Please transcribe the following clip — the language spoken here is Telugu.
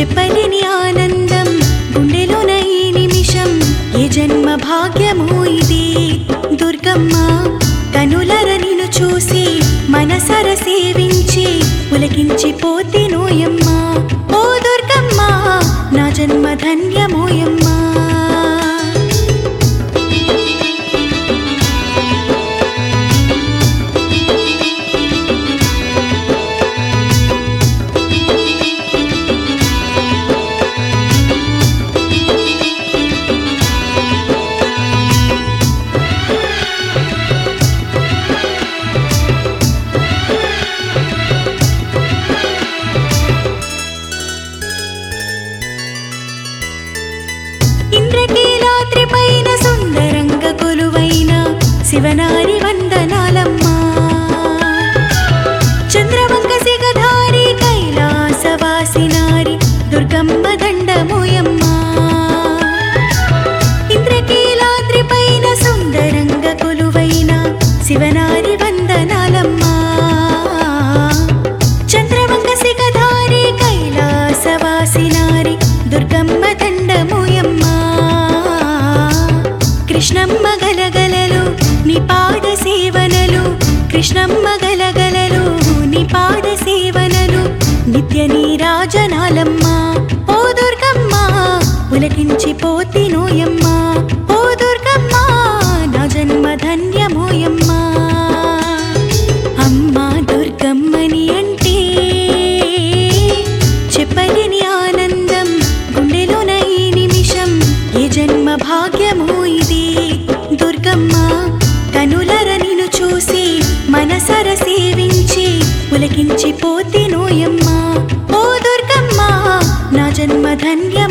చెప్పలేని ఆనందం గుండెలోన ఈ నిమిషం ఏ జన్మ భాగ్యమో ఇది దుర్గమ్మ కనులర నిన్ను చూసి మనసర సేవించి పులకించిపోతే నోయమ్మ ఓ దుర్గమ్మ నా జన్మ ధన్యమోయమ్మా ఇంద్రకీలాద్రి పైన సుందరంగ కొలువైన శివనారి వందనాలమ్మా చంద్రవంక సిగధారి కైలాసవాసినారి దుర్గమ్మ దండమోయమ్మా ఇంద్రకీలాద్రి పైన సుందరంగ కొలువైన శివనారి వందనాలమ్మా చంద్రవంక సిగధారి కైలాసవాసినారి దుర్గమ్మ దండమోయమ్మా కృష్ణమ్మ గలగలలు నీ పాద సేవనలు కృష్ణమ్మ గలగలలు నీ పాద సేవనలు నిత్య నీరాజనాలమ్మ ఓ దుర్గమ్మ పులకించిపోతి నోయమ్మ ఓ దుర్గమ్మ నా జన్మ ధన్యమోయమ్మా అమ్మా దుర్గమ్మని అంటే చెప్పలేని ఆనందం గుండెలోన ఈ నిమిషం ఏ జన్మ భాగ్యమో ఇది దుర్గమ్మ కనులర నిన్ను చూసి మనసర సేవించి పులకించిపోతే నోయమ్మ ఓ దుర్గమ్మ నా జన్మ ధన్య